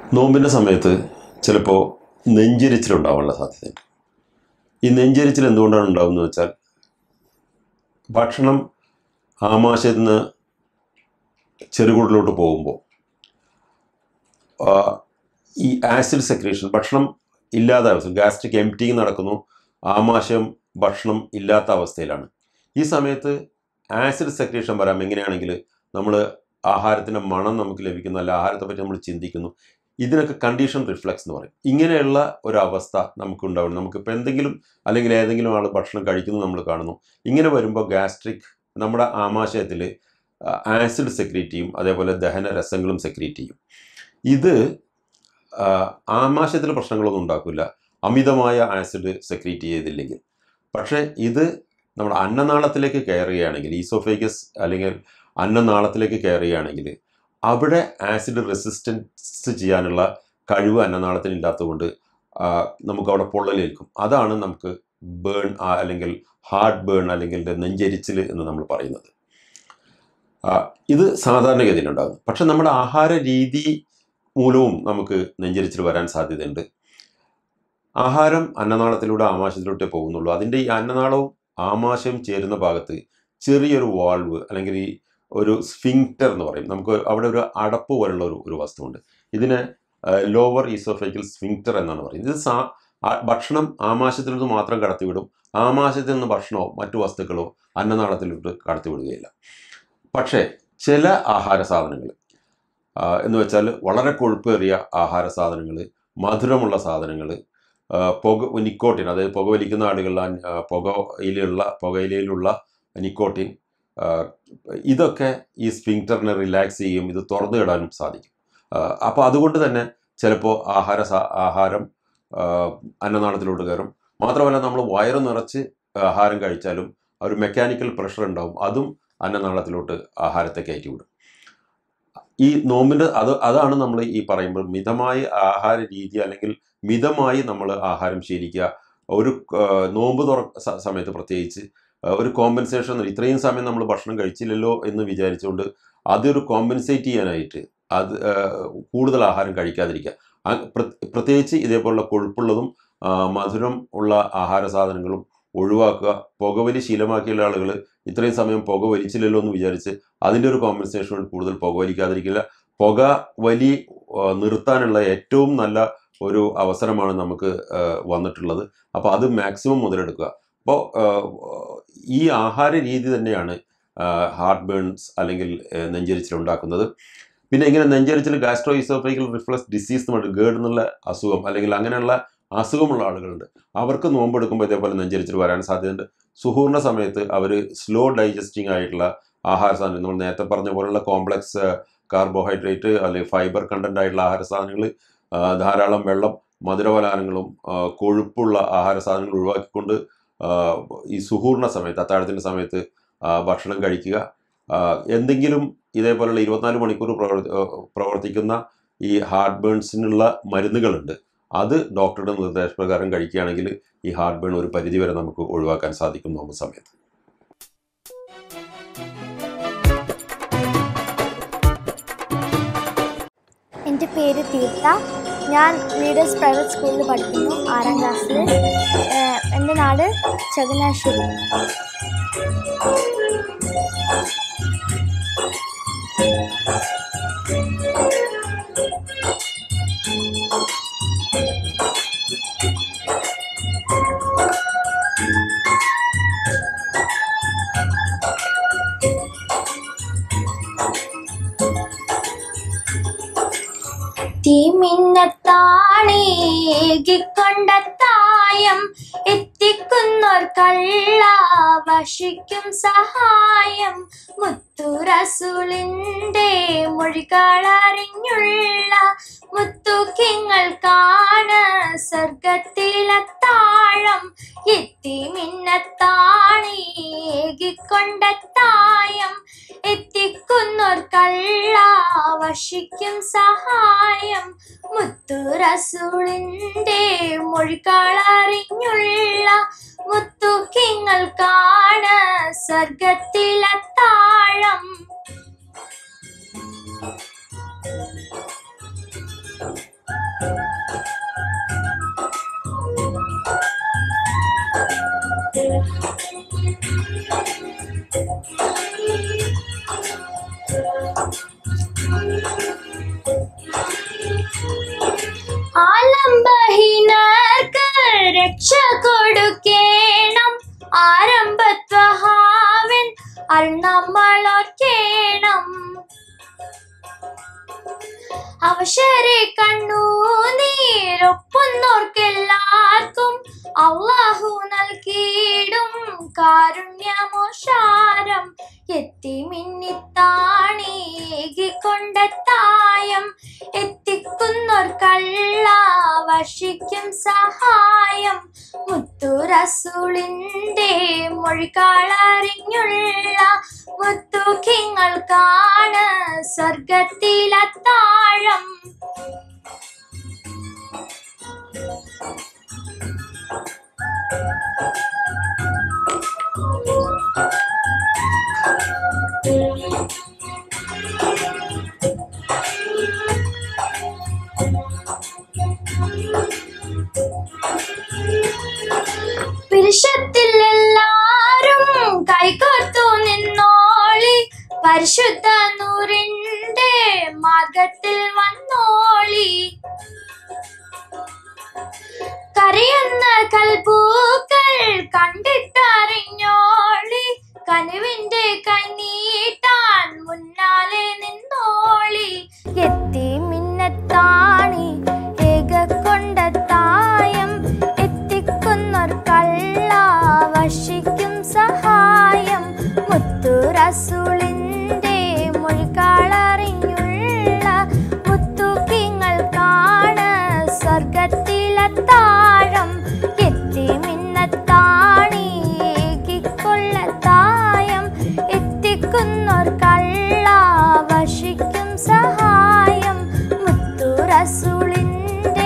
നോമ്പിൻ്റെ സമയത്ത് ചിലപ്പോൾ നെഞ്ചിരിച്ചിലുണ്ടാവാനുള്ള സാധ്യതയുണ്ട് ഈ നെഞ്ചരിച്ചിൽ എന്തുകൊണ്ടാണ് ഉണ്ടാകുന്നത് വെച്ചാൽ ഭക്ഷണം ആമാശയത്തിൽ നിന്ന് ചെറുകുടലോട്ട് പോകുമ്പോൾ ആ, ഈ ആസിഡ് സെക്രീഷൻ ഭക്ഷണം ഇല്ലാത്ത അവസ്ഥ ഗാസ്ട്രിക് എംറ്റിങ് നടക്കുന്നു ആമാശയം ഭക്ഷണം ഇല്ലാത്ത അവസ്ഥയിലാണ് ഈ സമയത്ത് ആസിഡ് സെക്രീഷൻ വരാം എങ്ങനെയാണെങ്കിൽ നമ്മൾ ആഹാരത്തിൻ്റെ മണം നമുക്ക് ലഭിക്കുന്നു അല്ല ആഹാരത്തെ പറ്റി നമ്മൾ ചിന്തിക്കുന്നു ഇതിനൊക്കെ കണ്ടീഷൻ റിഫ്ലക്സ് എന്ന് പറയും ഇങ്ങനെയുള്ള ഒരു അവസ്ഥ നമുക്ക് ഉണ്ടാവണം നമുക്കിപ്പോൾ എന്തെങ്കിലും അല്ലെങ്കിൽ ഏതെങ്കിലും ആൾ ഭക്ഷണം കഴിക്കുന്നു നമ്മൾ കാണുന്നു ഇങ്ങനെ വരുമ്പോൾ ഗാസ്ട്രിക് നമ്മുടെ ആമാശയത്തിൽ ആസിഡ് സെക്രീറ്റ് ചെയ്യും അതേപോലെ ദഹന രസങ്ങളും സെക്രീറ്റ് ചെയ്യും ഇത് ആ, ആമാശയത്തിൽ പ്രശ്നങ്ങളൊന്നും ഉണ്ടാക്കില്ല അമിതമായ ആസിഡ് സെക്രീറ്റ് ചെയ്തില്ലെങ്കിൽ പക്ഷേ ഇത് നമ്മുടെ അന്നനാളത്തിലേക്ക് കയറുകയാണെങ്കിൽ ഈസോഫേഗസ് അല്ലെങ്കിൽ അന്നനാളത്തിലേക്ക് കയറുകയാണെങ്കിൽ അവിടെ ആസിഡ് റെസിസ്റ്റൻസ് ചെയ്യാനുള്ള കഴിവ് അന്നനാളത്തിന് ഇല്ലാത്തതുകൊണ്ട് ആ, നമുക്ക് അവിടെ പൊള്ളലേൽക്കും അതാണ് നമുക്ക് ബേൺ അല്ലെങ്കിൽ ഹാർട്ട് ബേൺ അല്ലെങ്കിൽ നെഞ്ചരിച്ചിൽ എന്ന് നമ്മൾ പറയുന്നത് ആ, ഇത് സാധാരണഗതിയിൽ ഉണ്ടാകും പക്ഷെ നമ്മുടെ ആഹാര രീതി മൂലവും നമുക്ക് നെഞ്ചരിച്ചിൽ വരാൻ സാധ്യതയുണ്ട് ആഹാരം അന്നനാളത്തിലൂടെ ആമാശയത്തിലൂടെ പോകുന്നുള്ളൂ അതിൻ്റെ ഈ അന്നനാളവും ആമാശയം ചേരുന്ന ഭാഗത്ത് ചെറിയൊരു വാൾവ് അല്ലെങ്കിൽ ഈ ഒരു സ്ഫിങ്ക്റ്റർ എന്ന് പറയും നമുക്ക് അവിടെ ഒരു അടപ്പ് പോലുള്ള ഒരു ഒരു വസ്തുവുണ്ട് ഇതിനെ ലോവർ ഈസോഫൈക്കൽ സ്ഫിങ്ക്റ്റർ എന്നാണ് പറയുന്നത് ഇത് സാ ആ- ഭക്ഷണം ആമാശയത്തിൽ നിന്ന് മാത്രം കടത്തിവിടും ആമാശയത്തിൽ നിന്ന് ഭക്ഷണമോ മറ്റു വസ്തുക്കളോ അന്നനാളത്തിലോട്ട് കടത്തിവിടുകയില്ല പക്ഷേ ചില ആഹാര സാധനങ്ങൾ എന്ന് വെച്ചാൽ വളരെ കൊഴുപ്പേറിയ ആഹാര സാധനങ്ങൾ മധുരമുള്ള സാധനങ്ങൾ പുക നിക്കോട്ടിൻ അതായത് പുകവലിക്കുന്ന ആളുകളിൽ ആ, പുകയിലുള്ള പുകയിലയിലുള്ള നിക്കോട്ടിൻ ആ, ഇതൊക്കെ ഈ സ്പിങ്ക്ടറിനെ റിലാക്സ് ചെയ്യും ഇത് തുറന്നു ഇടാനും സാധിക്കും അപ്പോൾ അതുകൊണ്ട് തന്നെ ചിലപ്പോൾ ആഹാര സാ- ആഹാരം ആ, അന്നനാളത്തിലോട്ട് കയറും മാത്രമല്ല നമ്മൾ വയറ് നിറച്ച് ആഹാരം കഴിച്ചാലും ആ ഒരു മെക്കാനിക്കൽ പ്രഷർ ഉണ്ടാവും അതും അന്നനാളത്തിലോട്ട് ആഹാരത്തെ കയറ്റി വിടും ഈ നോമ്പിൻ്റെ അത് അതാണ് നമ്മൾ ഈ പറയുമ്പോൾ മിതമായ ആഹാര രീതി അല്ലെങ്കിൽ മിതമായി നമ്മൾ ആഹാരം ശീലിക്കുക ഒരു ആ, നോമ്പ് തുറ സ- സമയത്ത് പ്രത്യേകിച്ച് ആ, ഒരു കോമ്പൻസേഷൻ ഇത്രയും സമയം നമ്മൾ ഭക്ഷണം കഴിച്ചില്ലല്ലോ എന്ന് വിചാരിച്ചുകൊണ്ട് അതൊരു കോമ്പൻസേറ്റ് ചെയ്യാനായിട്ട് അത് ആ, കൂടുതൽ ആഹാരം കഴിക്കാതിരിക്കുക ആ, പ്ര- പ്രത്യേകിച്ച് ഇതേപോലുള്ള കൊഴുപ്പുള്ളതും ആ, മധുരം ഉള്ള ആഹാര സാധനങ്ങളും ഒഴിവാക്കുക പുകവലി ശീലമാക്കിയുള്ള ആളുകൾ ഇത്രയും സമയം പുക വലിച്ചില്ലല്ലോ എന്ന് വിചാരിച്ച് അതിൻ്റെ ഒരു കോമ്പൻസേഷൻ കൊണ്ട് കൂടുതൽ പുക വലിക്കാതിരിക്കില്ല പുക വലി ആ, നിർത്താനുള്ള ഏറ്റവും നല്ല ഒരു അവസരമാണ് നമുക്ക് ആ, വന്നിട്ടുള്ളത് അപ്പോൾ അത് മാക്സിമം മുതലെടുക്കുക അപ്പോൾ ഈ ആഹാര രീതി തന്നെയാണ് ഹാർട്ട് ബേൺസ് അല്ലെങ്കിൽ ആ, നെഞ്ചരിച്ചിൽ ഉണ്ടാക്കുന്നത് പിന്നെ ഇങ്ങനെ നെഞ്ചരിച്ചിൽ ഗാസ്ട്രോ ഇസോഫൈക്കൽ റിഫ്ലക്സ് ഡിസീസ് എന്ന് പറഞ്ഞിട്ട് ഗേഡ് എന്നുള്ള അസുഖം അല്ലെങ്കിൽ അങ്ങനെയുള്ള അസുഖമുള്ള ആളുകളുണ്ട് അവർക്ക് നോമ്പെടുക്കുമ്പോൾ ഇതേപോലെ നെഞ്ചരിച്ചിൽ വരാൻ സാധ്യതയുണ്ട് സുഹൂറിൻ്റെ സമയത്ത് അവർ സ്ലോ ഡൈജസ്റ്റിംഗ് ആയിട്ടുള്ള ആഹാര സാധനങ്ങൾ നമ്മൾ നേരത്തെ പറഞ്ഞ പോലുള്ള കോംപ്ലക്സ് കാർബോഹൈഡ്രേറ്റ് അല്ലെങ്കിൽ ഫൈബർ കണ്ടന്റ് ആയിട്ടുള്ള ആഹാര സാധനങ്ങൾ ധാരാളം വെള്ളം മധുരപലഹാരങ്ങളും ആ, കൊഴുപ്പുള്ള ആഹാര സാധനങ്ങൾ ഒഴിവാക്കിക്കൊണ്ട് ആ, ഈ സുഹൂറിൻ്റെ സമയത്ത് അത്താഴത്തിൻ്റെ സമയത്ത് ആ, ഭക്ഷണം കഴിക്കുക ആ, എന്തെങ്കിലും ഇതേപോലുള്ള ഇരുപത്തിനാല് മണിക്കൂർ പ്രവർത്തി ആ, പ്രവർത്തിക്കുന്ന ഈ ഹാർട്ട് ബേൺസിനുള്ള മരുന്നുകളുണ്ട് അത് ഡോക്ടറുടെ നിർദ്ദേശപ്രകാരം കഴിക്കുകയാണെങ്കിൽ ഈ ഹാർട്ട് ബേൺ ഒരു പരിധിവരെ നമുക്ക് ഒഴിവാക്കാൻ സാധിക്കും നോമ്പ് സമയത്ത് എൻ്റെ പേര് തീർത്ഥ ഞാൻ ലീഡേഴ്സ് പ്രൈവറ്റ് സ്കൂളിൽ പഠിക്കുന്നു ആറാം ക്ലാസ്സിൽ എൻ്റെ നാട് ചങ്ങനാശ്ശേരി തീമിന്നത്താണേകിക്കൊണ്ടത്തായം എത്തിക്കുന്നോർ കള്ള വശിക്കും സഹായം മുത്തുറസുളിൻ്റെ മൊഴികളറിഞ്ഞുള്ള മുത്തുക്കിങ്ങൾക്കാണ് സ്വർഗത്തിലത്താഴം എത്തിമിന്നത്താണേകിക്കൊണ്ടത്തായം എത്തിക്കുന്നോർ കള്ള വശിക്കും സഹായം മുത്തുറസുളിൻ്റെ മൊഴികളറിഞ്ഞുള്ള മുത്തുക്കിങ്ങൾക്കാണ് സ്വർഗത്തിലത്താഴം ആലംബഹീനർക്ക് രക്ഷ കൊടുക്കേണം ആരംഭത്വഹാവൻ അൽ നമ്മളോർക്കേണം അവശരെ കണ്ണു നീരൊപ്പുന്നോർക്കെല്ലാവർക്കും അള്ളാഹു നൽകിയിടും കാരുണ്യമോഷാരം എത്തി മിന്നിത്താണേകിക്കൊണ്ടെത്തായം എത്തിക്കുന്നോർ കള്ള വർഷിക്കും സഹായം മുത്തുറസുളിൻ്റെ മൊഴികളറിഞ്ഞുള്ള മുത്തുഖിങ്ങൾക്കാണ് സ്വർഗത്തിലത്താഴം പുരുഷത്തിൽ എല്ലാരും കൈകോർത്തു നിന്നോളി പരിശുദ്ധ നൂറിന്റെ മാർഗത്തിൽ വന്നോളി കരയുന്ന കൽപ്പൂക്കൾ കണ്ടിട്ടറിഞ്ഞോളി കനുവിന്റെ കൈനീട്ടാൻ മുന്നാലെ നിന്നോളി എത്തി മിന്നത്താണി ഏക കൊണ്ടത്തായം എത്തിക്കുന്നൊർ കള്ള വശിക്കും സഹായം മുത്തുറസുളിൻ്റെ മൊഴികളറിഞ്ഞുള്ള മുത്തുക്കിങ്ങൾക്കാണ് സ്വർഗത്തിലത്താഴം എത്തി മിന്നത്താണി ഏകിക്കൊള്ളത്തായം എത്തിക്കുന്നൊർ കള്ള വശിക്കും സഹായം മുത്തുറസുളിൻ്റെ